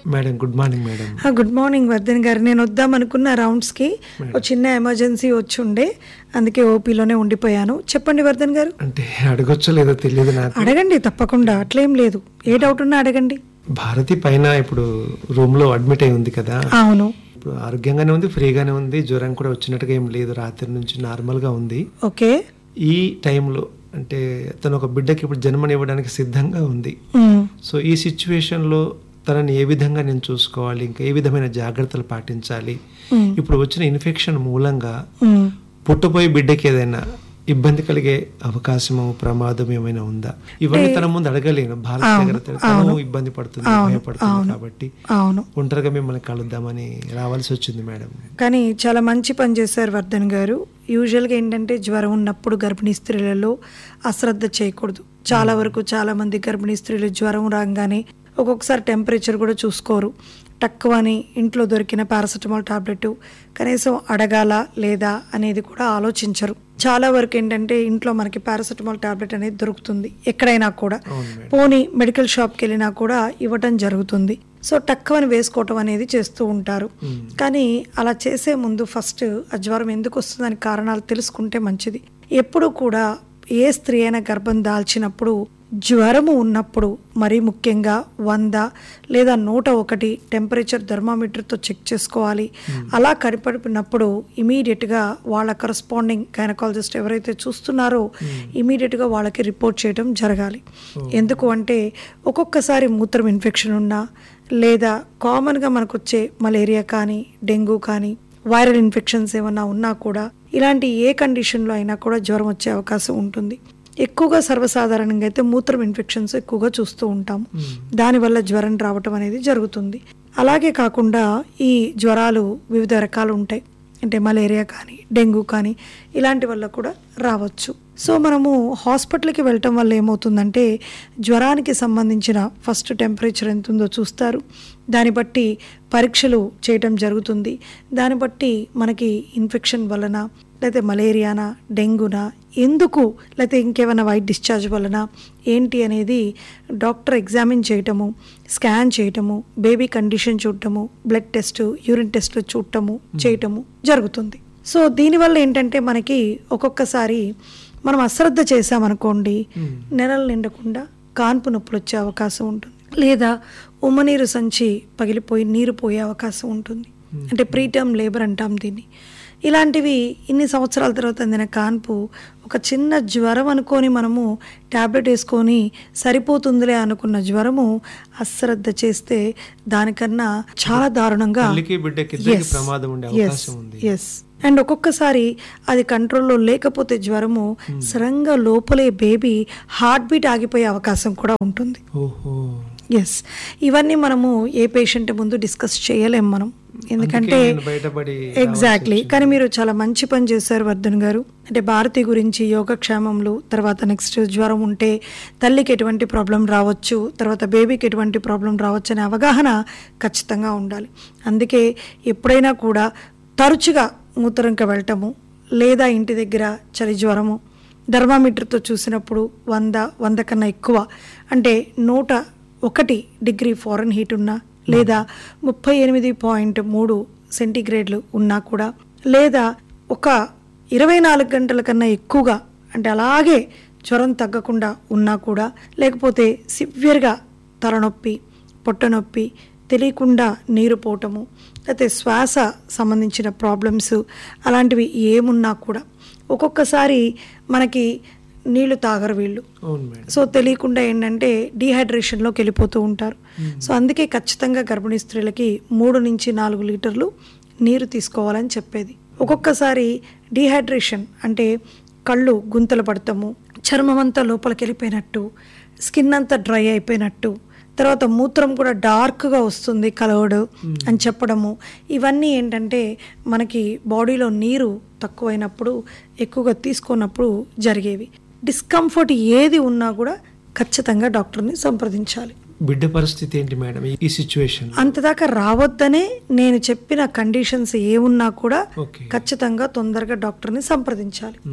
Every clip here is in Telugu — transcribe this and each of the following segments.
మేడం గుడ్ మార్నింగ్ మేడం ఆ, గుడ్ మార్నింగ్ వర్ధన్ గారు నేను వద్దాం అనుకున్న రౌండ్స్కి ఒక చిన్న ఎమర్జెన్సీ వచ్చి ఉండే అందుకే ఓపీలోనే ఉండిపోయాను చెప్పండి వర్ధన్ గారు అంటే అడగొచ్చో లేదో తెలియదు నాకు అడగండి తప్పకుండా అట్లేం లేదు ఏ డౌట్ ఉన్నా అడగండి భారతి పైన ఇప్పుడు రూమ్ లో అడ్మిట్ అయి ఉంది కదా అవును ఇప్పుడు ఆరోగ్యంగానే ఉంది ఫ్రీగానే ఉంది జ్వరం కూడా వచ్చినట్టుగా ఏం లేదు రాత్రి నుంచి నార్మల్ గా ఉంది ఓకే ఈ టైంలో అంటే తను ఒక బిడ్డకి ఇప్పుడు జన్మనివ్వడానికి సిద్ధంగా ఉంది ఉమ్, సో ఈ సిచ్యువేషన్ లో తనని ఏ విధంగా నేను చూసుకోవాలి ఇంకా ఏ విధమైన జాగ్రత్తలు పాటించాలి ఉమ్, ఇప్పుడు వచ్చిన ఇన్ఫెక్షన్ మూలంగా ఉమ్. పుట్టబోయే బిడ్డకి ఏదైనా ఇబ్బంది కలిగే అవకాశము ప్రమాదం ఏమైనా ఉందా ఇవన్నీ తన ముందు అడగలేను భారత్ దగ్గర తను ఇబ్బంది పడుతుంది భయపడుతుంది కాబట్టి అవును ఒంటరిగా మిమ్మల్ని కలుద్దామని రావాల్సి వచ్చింది మేడం కానీ చాలా మంచి పని చేశారు వర్ధన్ గారు యూజువల్గా ఏంటంటే జ్వరం ఉన్నప్పుడు గర్భిణీ స్త్రీలలో అశ్రద్ధ చేయకూడదు చాలా వరకు చాలా మంది గర్భిణీ స్త్రీలు జ్వరం రాగానే ఒక్కొక్కసారి టెంపరేచర్ కూడా చూసుకోరు తక్కువ అని ఇంట్లో దొరికిన పారాసెటమాల్ టాబ్లెట్ కనీసం అడగాల లేదా అనేది కూడా ఆలోచించరు చాలా వరకు ఏంటంటే ఇంట్లో మనకి పారాసెటమాల్ టాబ్లెట్ అనేది దొరుకుతుంది ఎక్కడైనా కూడా అవును మేడం పోనీ మెడికల్ షాప్కి వెళ్ళినా కూడా ఇవ్వటం జరుగుతుంది సో టక్కువని వేసుకోవటం అనేది చేస్తూ ఉంటారు కానీ అలా చేసే ముందు ఫస్ట్ ఆ జ్వరం ఎందుకు వస్తుందని కారణాలు తెలుసుకుంటే మంచిది ఎప్పుడు కూడా ఏ స్త్రీ అయినా గర్భం దాల్చినప్పుడు జ్వరము ఉన్నప్పుడు మరీ ముఖ్యంగా వంద లేదా నూట ఒకటి టెంపరేచర్ థర్మామీటర్తో చెక్ చేసుకోవాలి అలా కనిపడినప్పుడు ఇమీడియట్గా వాళ్ళ కరస్పాండింగ్ గైనకాలజిస్ట్ ఎవరైతే చూస్తున్నారో ఇమీడియట్గా వాళ్ళకి రిపోర్ట్ చేయడం జరగాలి ఎందుకు అంటే ఒక్కొక్కసారి మూత్రం ఇన్ఫెక్షన్ ఉన్నా లేదా కామన్గా మనకు వచ్చే మలేరియా కానీ డెంగ్యూ కానీ వైరల్ ఇన్ఫెక్షన్స్ ఏమన్నా ఉన్నా కూడా ఇలాంటి ఏ కండిషన్లో అయినా కూడా జ్వరం వచ్చే అవకాశం ఉంటుంది ఎక్కువగా సర్వసాధారణంగా అయితే మూత్రం ఇన్ఫెక్షన్స్ ఎక్కువగా చూస్తూ ఉంటాము దానివల్ల జ్వరం రావటం అనేది జరుగుతుంది అలాగే కాకుండా ఈ జ్వరాలు వివిధ రకాలు ఉంటాయి అంటే మలేరియా కానీ డెంగ్యూ కానీ ఇలాంటి వల్ల కూడా రావచ్చు సో మనము హాస్పిటల్కి వెళ్ళటం వల్ల ఏమవుతుందంటే జ్వరానికి సంబంధించిన ఫస్ట్ టెంపరేచర్ ఎంత ఉందో చూస్తారు దాన్ని బట్టి పరీక్షలు చేయటం జరుగుతుంది దాన్ని బట్టి మనకి ఇన్ఫెక్షన్ వలన లేకపోతే మలేరియానా డెంగ్యూనా ఎందుకు లేకపోతే ఇంకేమైనా వైట్ డిశ్చార్జ్ వలన ఏంటి అనేది డాక్టర్ ఎగ్జామిన్ చేయటము స్కాన్ చేయటము బేబీ కండిషన్ చూడటము బ్లడ్ టెస్ట్ యూరిన్ టెస్ట్ చూడటము చేయటము జరుగుతుంది సో దీనివల్ల ఏంటంటే మనకి ఒక్కొక్కసారి మనం అశ్రద్ధ చేసామనుకోండి నెలలు నిండకుండా కాన్పు నొప్పులు వచ్చే అవకాశం ఉంటుంది లేదా ఉమ్మనీరు సంచి పగిలిపోయి నీరు పోయే అవకాశం ఉంటుంది అంటే ప్రీటర్మ్ లేబర్ అంటాం దీన్ని ఇలాంటివి ఇన్ని సంవత్సరాల తర్వాత అందిన కాన్పు ఒక చిన్న జ్వరం అనుకొని మనము ట్యాబ్లెట్ వేసుకొని సరిపోతుందిలే అనుకున్న జ్వరము అశ్రద్ధ చేస్తే దానికన్నా చాలా దారుణంగా తల్లికి బిడ్డకి ఇద్దరికి ప్రమాదం ఉండే అవకాశం ఉంది ఎస్ అండ్ ఒక్కొక్కసారి అది కంట్రోల్లో లేకపోతే జ్వరము సడన్గా లోపలే బేబీ హార్ట్ బీట్ ఆగిపోయే అవకాశం కూడా ఉంటుంది ఓహో ఎస్ ఇవన్నీ మనము ఏ పేషెంట్ ముందు డిస్కస్ చేయలేం మనం ఎందుకంటే అందుకే నేను బయటపడి ఎగ్జాక్ట్లీ కానీ మీరు చాలా మంచి పని చేశారు వర్ధన్ గారు అంటే భారతి గురించి యోగక్షేమములు తర్వాత నెక్స్ట్ జ్వరం ఉంటే తల్లికి ఎటువంటి ప్రాబ్లం రావచ్చు తర్వాత బేబీకి ఎటువంటి ప్రాబ్లం రావచ్చు అనే అవగాహన ఖచ్చితంగా ఉండాలి అందుకే ఎప్పుడైనా కూడా తరచుగా మూత్రంకి వెళ్ళటము లేదా ఇంటి దగ్గర చలి జ్వరము థర్మామీటర్తో చూసినప్పుడు వంద వంద కన్నా ఎక్కువ అంటే నూట ఒకటి డిగ్రీ ఫారెన్ హీట్ ఉన్నా లేదా ముప్పై ఎనిమిది పాయింట్ మూడు సెంటీగ్రేడ్లు ఉన్నా కూడా లేదా ఒక ఇరవై నాలుగు గంటల కన్నా ఎక్కువగా అంటే అలాగే జ్వరం తగ్గకుండా ఉన్నా కూడా లేకపోతే సివియర్గా తలనొప్పి పొట్టనొప్పి తెలియకుండా నీరు పోవటము లేకపోతే శ్వాస సంబంధించిన ప్రాబ్లమ్స్ అలాంటివి ఏమున్నా కూడా ఒక్కొక్కసారి మనకి నీళ్లు తాగరు వీళ్ళు అవును మేడం సో తెలియకుండా ఏంటంటే డీహైడ్రేషన్లోకి వెళ్ళిపోతూ ఉంటారు సో అందుకే ఖచ్చితంగా గర్భిణీ స్త్రీలకి మూడు నుంచి నాలుగు లీటర్లు నీరు తీసుకోవాలని చెప్పేది ఒక్కొక్కసారి డీహైడ్రేషన్ అంటే కళ్ళు గుంతలు పడతాము చర్మం అంతా లోపలికి వెళ్ళిపోయినట్టు స్కిన్ అంతా డ్రై అయిపోయినట్టు తర్వాత మూత్రం కూడా డార్క్గా వస్తుంది కలవడు అని చెప్పడము ఇవన్నీ ఏంటంటే మనకి బాడీలో నీరు తక్కువైనప్పుడు ఎక్కువగా తీసుకున్నప్పుడు జరిగేవి డిస్కంఫర్ట్ ఏది ఉన్నా కూడా ఖచ్చితంగా డాక్టర్ని సంప్రదించాలి బిడ్డ పరిస్థితి ఏంటి మేడం ఈ సిచ్యువేషన్ అంతదాకా రావద్దనే నేను చెప్పిన కండిషన్స్ ఏమున్నా కూడా ఓకే ఖచ్చితంగా తొందరగా డాక్టర్ని సంప్రదించాలి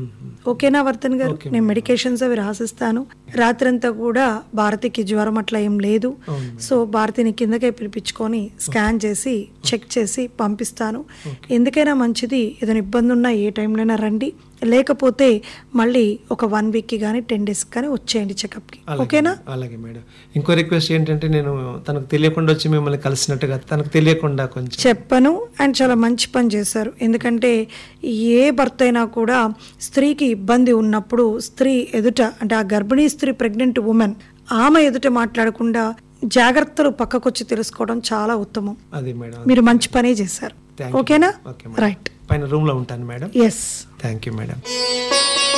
ఓకేనా వర్ధన్ గారు నేను మెడికేషన్స్ అవి రాసిస్తాను రాత్రంతా కూడా భారతికి జ్వరం అట్లా ఏం లేదు అవును సో భారతిని కిందకే పిలిపించుకొని స్కాన్ చేసి చెక్ చేసి పంపిస్తాను ఎందుకైనా మంచిది ఏదైనా ఇబ్బంది ఉన్నా ఏ టైంలోనైనా రండి లేకపోతే మళ్ళీ ఒక వన్ వీక్కి కానీ టెన్ డేస్కి కానీ వచ్చేయండి చెకప్కి అలాగే ఓకేనా మేడం, అలాగే మేడం ఇంకో రిక్వెస్ట్ ఏంటంటే నేను తనకు తెలియకుండా వచ్చి మిమ్మల్ని కలిసినట్టుగా తనకు తెలియకుండా కొంచెం చెప్పను అండ్ చాలా మంచి పని చేశారు ఎందుకంటే ఏ భర్త అయినా కూడా స్త్రీకి ఇబ్బంది ఉన్నప్పుడు స్త్రీ ఎదుట అంటే ఆ గర్భిణీ స్త్రీ ప్రెగ్నెంట్ ఉమెన్ ఆమె ఎదుట మాట్లాడకుండా జాగ్రత్తలు పక్కకొచ్చి తెలుసుకోవడం చాలా ఉత్తమం అది మేడం మీరు మంచి పనే చేశారు Thank you. ఓకేనా ఓకే మేడం. రైట్ పైన రూమ్ లో ఉంటాను madam yes thank you madam